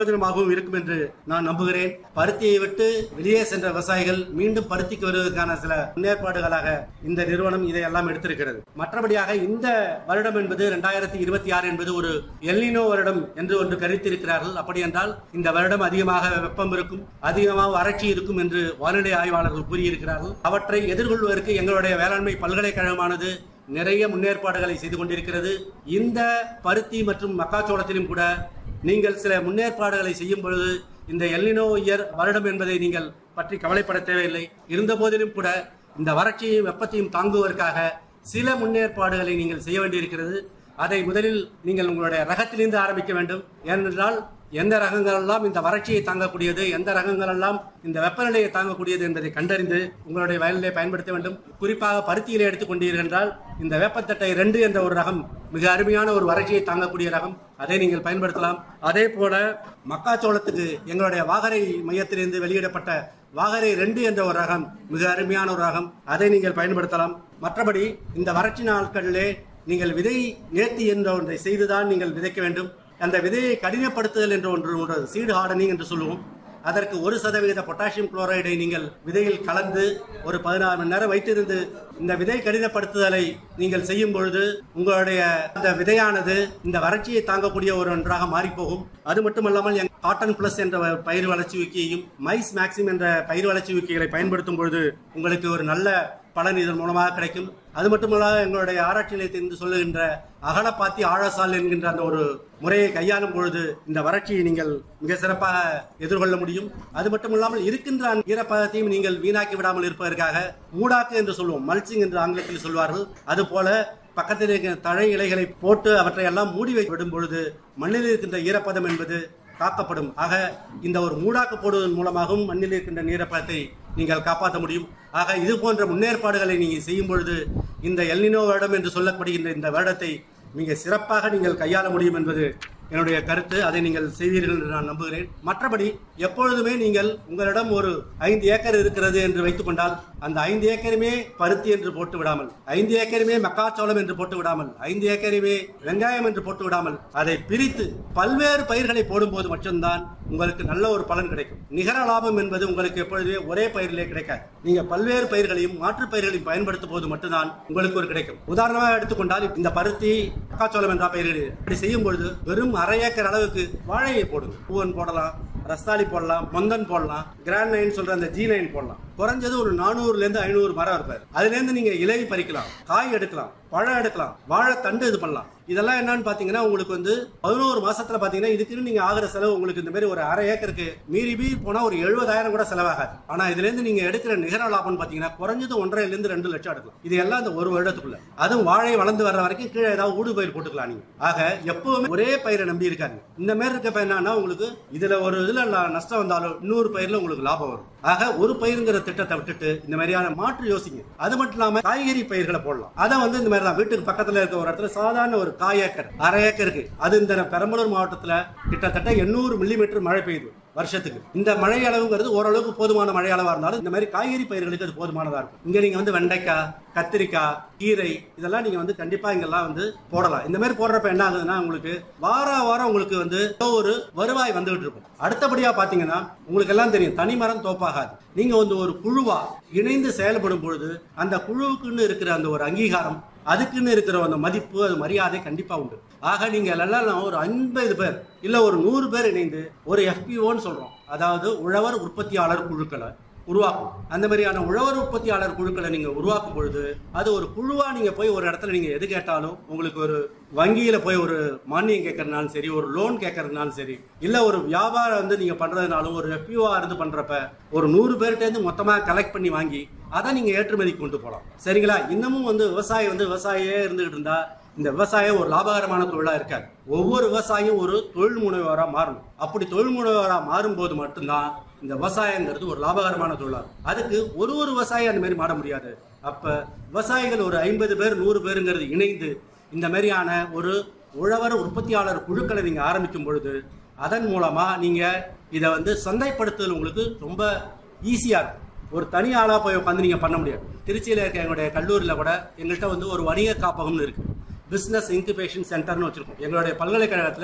பிரயோஜனமாகவும் இருக்கும் என்று நான் நம்புகிறேன் பருத்தியை விட்டு வெளியே சென்ற விவசாயிகள் மீண்டும் பருத்திக்கு வருவதற்கான சில முன்னேற்பாடுகளாக இந்த நிறுவனம் இதையெல்லாம் எடுத்திருக்கிறது மற்றபடியாக இந்த வருடம் என்பது இரண்டாயிரத்தி இருபத்தி ஆறு என்பது ஒரு எல்லினோ வருடம் என்று ஒன்று கருத்திருக்கிறார்கள் அப்படி என்றால் இந்த வருடம் அதிகமாக வெப்பம் இருக்கும் அதிகமாக வறட்சி இருக்கும் என்று வானிலை ஆய்வாளர்கள் கூறியிருக்கிறார்கள் அவற்றை எதிர்கொள்வதற்கு எங்களுடைய வேளாண்மை பல்கலைக்கழகமானது நிறைய முன்னேற்பாடுகளை செய்து கொண்டிருக்கிறது இந்த பருத்தி மற்றும் மக்காச்சோளத்திலும் கூட நீங்கள் சில முன்னேற்பாடுகளை செய்யும் பொழுது இந்த எல்லினோ இயர் வருடம் என்பதை நீங்கள் பற்றி கவலைப்பட தேவையில்லை இருந்த போதிலும் கூட இந்த வறட்சியையும் வெப்பத்தையும் தாங்குவதற்காக சில முன்னேற்பாடுகளை நீங்கள் செய்ய வேண்டியிருக்கிறது அதை முதலில் நீங்கள் உங்களுடைய ரகத்திலிருந்து ஆரம்பிக்க வேண்டும் ஏனென்றால் எந்த ரகங்கள் எல்லாம் இந்த வறட்சியை தாங்கக்கூடியது எந்த ரகங்கள் எல்லாம் இந்த வெப்பநிலையை தாங்கக்கூடியது என்பதை கண்டறிந்து உங்களுடைய வயலிலே பயன்படுத்த வேண்டும் குறிப்பாக பருத்தியிலே எடுத்துக்கொண்டீர்கள் என்றால் இந்த வேப்பத்தட்டை ரெண்டு என்ற ஒரு ரகம் மிக அருமையான ஒரு வறட்சியை தாங்கக்கூடிய ரகம் அதை நீங்கள் பயன்படுத்தலாம் அதே போல மக்காச்சோளத்துக்கு எங்களுடைய வாகரை மையத்திலிருந்து வெளியிடப்பட்ட வாகரை ரெண்டு என்ற ஒரு ரகம் மிக அருமையான ஒரு ரகம் அதை நீங்கள் பயன்படுத்தலாம் மற்றபடி இந்த வறட்சி நாட்களிலே நீங்கள் விதை நேர்த்தி என்ற ஒன்றை செய்துதான் நீங்கள் விதைக்க வேண்டும் அந்த விதையை கடினப்படுத்துதல் என்ற ஒன்று உள்ளது சீடு ஹார்டனிங் என்று சொல்லுவோம் அதற்கு ஒரு சதவிகித பொட்டாசியம் குளோரைடை நீங்கள் விதையில் கலந்து ஒரு பதினாறு மணி நேரம் வைத்திருந்து இந்த விதை கடினப்படுத்துதலை நீங்கள் செய்யும் பொழுது உங்களுடைய அந்த விதையானது இந்த வறட்சியை தாங்கக்கூடிய ஒரு ஒன்றாக மாறிப்போகும் அது மட்டுமல்லாமல் எங்க காட்டன் பிளஸ் என்ற பயிர் வளர்ச்சி ஊக்கியையும் மைஸ் மேக்சிம் என்ற பயிர் வளர்ச்சி ஊக்கிகளை பயன்படுத்தும் பொழுது உங்களுக்கு ஒரு நல்ல பலன் இதன் மூலமாக கிடைக்கும் அது மட்டுமல்லாத எங்களுடைய ஆராய்ச்சி நிலையத்திலிருந்து சொல்லுகின்ற அகலப்பாத்தி ஆழசால் என்கின்ற அந்த ஒரு முறையை கையாளும் பொழுது இந்த வறட்சியை நீங்கள் மிக சிறப்பாக எதிர்கொள்ள முடியும் அது மட்டுமில்லாமல் இருக்கின்ற அந்த ஈரப்பதத்தையும் நீங்கள் வீணாக்கி விடாமல் இருப்பதற்காக மூடாக்கு என்று சொல்லுவோம் மல்ச்சிங் என்று ஆங்கிலத்தில் சொல்வார்கள் அதுபோல பக்கத்தில் இருக்கிற தழை இலைகளை போட்டு அவற்றை எல்லாம் மூடி வைத்து விடும் பொழுது மண்ணில் இருக்கின்ற ஈரப்பதம் என்பது காக்கப்படும் ஆக இந்த ஒரு மூடாக்கு போடுவதன் மூலமாகவும் மண்ணில் இருக்கின்ற நீரப்பதத்தை நீங்கள் காப்பாற்ற முடியும் ஆக இது போன்ற முன்னேற்பாடுகளை நீங்கள் செய்யும் பொழுது இந்த எல்னினோ வருடம் என்று சொல்லப்படுகின்ற இந்த வருடத்தை மிக சிறப்பாக நீங்கள் கையாள முடியும் என்பது என்னுடைய கருத்து அதை நீங்கள் செய்வீர்கள் என்று நான் நம்புகிறேன் மற்றபடி எப்பொழுதுமே நீங்கள் உங்களிடம் ஒரு ஐந்து ஏக்கர் இருக்கிறது என்று வைத்துக் கொண்டால் அந்த ஐந்து ஏக்கருமே பருத்தி என்று போட்டு விடாமல் ஐந்து ஏக்கருமே மக்காச்சோளம் என்று போட்டு விடாமல் ஐந்து ஏக்கருமே வெங்காயம் என்று போட்டு விடாமல் அதை பிரித்து பல்வேறு பயிர்களை போடும்போது மட்டும்தான் உங்களுக்கு நல்ல ஒரு பலன் கிடைக்கும் நிகர லாபம் என்பது உங்களுக்கு எப்பொழுதுமே ஒரே பயிரிலே கிடைக்காது நீங்க பல்வேறு பயிர்களையும் மாற்று பயிர்களையும் பயன்படுத்தும் போது மட்டும்தான் உங்களுக்கு ஒரு கிடைக்கும் உதாரணமாக எடுத்துக்கொண்டால் இந்த பருத்தி மக்காச்சோளம் என்ற பயிர்கள் அப்படி செய்யும் பொழுது வெறும் அரை ஏக்கர் அளவுக்கு வாழையை போடுங்க பூவன் போடலாம் ரஸ்தாளி போடலாம் மொந்தன் போடலாம் கிராண்ட் நைன் சொல்ற அந்த ஜி நைன் போடலாம் குறைஞ்சது ஒரு நானூறுல இருந்து ஐநூறு மரம் இருப்பாரு அதுல இருந்து நீங்க இலை பறிக்கலாம் காய் எடுக்கலாம் பழம் எடுக்கலாம் வாழை தண்டு இது பண்ணலாம் இதெல்லாம் என்னன்னு பாத்தீங்கன்னா உங்களுக்கு வந்து பதினோரு மாசத்துல பாத்தீங்கன்னா இதுக்குன்னு நீங்க ஆகிற செலவு உங்களுக்கு இந்த மாதிரி ஒரு அரை ஏக்கருக்கு மீறி மீறி போனா ஒரு எழுபதாயிரம் கூட செலவாகாது ஆனா இதுல இருந்து நீங்க எடுக்கிற நிகர லாபம் பாத்தீங்கன்னா குறைஞ்சது ஒன்றரைல இருந்து ரெண்டு லட்சம் எடுக்கலாம் இது எல்லாம் இந்த ஒரு வருடத்துக்குள்ள அதுவும் வாழை வளர்ந்து வர்ற வரைக்கும் கீழே ஏதாவது ஊடு பயிர் போட்டுக்கலாம் நீங்க ஆக எப்பவுமே ஒரே பயிரை நம்பி இருக்காங்க இந்த மாதிரி இருக்க என்னன்னா உங்களுக்கு இதுல ஒரு இதுல ல- நஷ்டம் வந்தாலும் இன்னொரு பயிர்ல உங்களுக்கு லாபம் வரும் ஆக ஒரு பயிருங்கிற திட்டத்தை விட்டுட்டு இந்த மாதிரியான மாற்று யோசிங்க அது மட்டும் இல்லாம காய்கறி பயிர்களை போடலாம் அதை வந்து இந்த மாதிரி தான் வீட்டுக்கு பக்கத்துல இருக்க ஒரு இடத்துல சாதாரண ஒரு காய் ஏக்கர் அரை ஏக்கருக்கு அது இந்த பெரம்பலூர் மாவட்டத்துல கிட்டத்தட்ட எண்ணூறு மில்லிமீட்டர் மழை பெய்யுது வருஷத்துக்கு இந்த மழை அளவுங்கிறது ஓரளவுக்கு போதுமான மழை அளவா இருந்தாலும் இந்த மாதிரி காய்கறி பயிர்களுக்கு அது போதுமானதா இருக்கும் இங்க நீங்க வந்து வெண்டைக்காய் கத்திரிக்காய் கீரை இதெல்லாம் நீங்க வந்து கண்டிப்பா இங்கெல்லாம் வந்து போடலாம் இந்த மாதிரி போடுறப்ப என்ன ஆகுதுன்னா உங்களுக்கு வார வாரம் உங்களுக்கு வந்து ஏதோ ஒரு வருவாய் வந்துகிட்டு இருக்கும் அடுத்தபடியா பாத்தீங்கன்னா உங்களுக்கு எல்லாம் தெரியும் தனி மரம் தோப்பாகாது நீங்க வந்து ஒரு குழுவா இணைந்து செயல்படும் பொழுது அந்த குழுவுக்குன்னு இருக்கிற அந்த ஒரு அங்கீகாரம் அதுக்குன்னு இருக்கிற அந்த மதிப்பு அது மரியாதை கண்டிப்பா உண்டு ஆக நீங்க எல்லாம் ஒரு ஐம்பது பேர் இல்ல ஒரு நூறு பேர் இணைந்து ஒரு எஃபிஓன்னு சொல்றோம் அதாவது உழவர் உற்பத்தியாளர் குழுக்களை உருவாக்கும் அந்த மாதிரியான உழவர் உற்பத்தியாளர் குழுக்களை நீங்க உருவாக்கும் பொழுது அது ஒரு குழுவா நீங்க போய் ஒரு இடத்துல நீங்க எது கேட்டாலும் உங்களுக்கு ஒரு வங்கியில போய் ஒரு மானியம் கேட்கறதுனாலும் சரி ஒரு லோன் கேட்கறதுனாலும் சரி இல்ல ஒரு வியாபாரம் வந்து நீங்க பண்றதுனாலும் ஒரு எஃபிஓ இருந்து பண்றப்ப ஒரு நூறு பேர்கிட்ட இருந்து மொத்தமா கலெக்ட் பண்ணி வாங்கி அதை நீங்க ஏற்றுமதிக்கு கொண்டு போகலாம் சரிங்களா இன்னமும் வந்து விவசாயி வந்து விவசாயியே இருந்துகிட்டு இருந்தா இந்த விவசாயம் ஒரு லாபகரமான தொழிலா இருக்காது ஒவ்வொரு விவசாயியும் ஒரு தொழில் முனைவோரா மாறணும் அப்படி தொழில் முனைவோரா மாறும்போது மட்டும்தான் இந்த விவசாயங்கிறது ஒரு லாபகரமான தொழிலா இருக்கும். அதுக்கு ஒரு ஒரு விவசாயி அந்த மாதிரி மாற முடியாது அப்ப விவசாயிகள் ஒரு ஐம்பது பேர் நூறு பேருங்கிறது இணைந்து இந்த மாதிரியான ஒரு உழவர் உற்பத்தியாளர் குழுக்களை நீங்க ஆரம்பிக்கும் பொழுது அதன் மூலமா நீங்க இதை வந்து சந்தைப்படுத்துதல் உங்களுக்கு ரொம்ப ஈஸியா இருக்கும் ஒரு தனி ஆளா போய் உட்காந்து நீங்க பண்ண முடியாது திருச்சியில இருக்க எங்களுடைய கல்லூரியில கூட எங்கள்கிட்ட வந்து ஒரு வணிக காப்பகம்னு இருக்கு பிசினஸ் இன்குபேஷன் சென்டர்னு வச்சிருக்கோம் எங்களுடைய பல்கலைக்கழகத்துல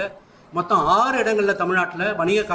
மொத்தம் ஆறு இடங்கள்ல தமிழ்நாட்டில் வணிக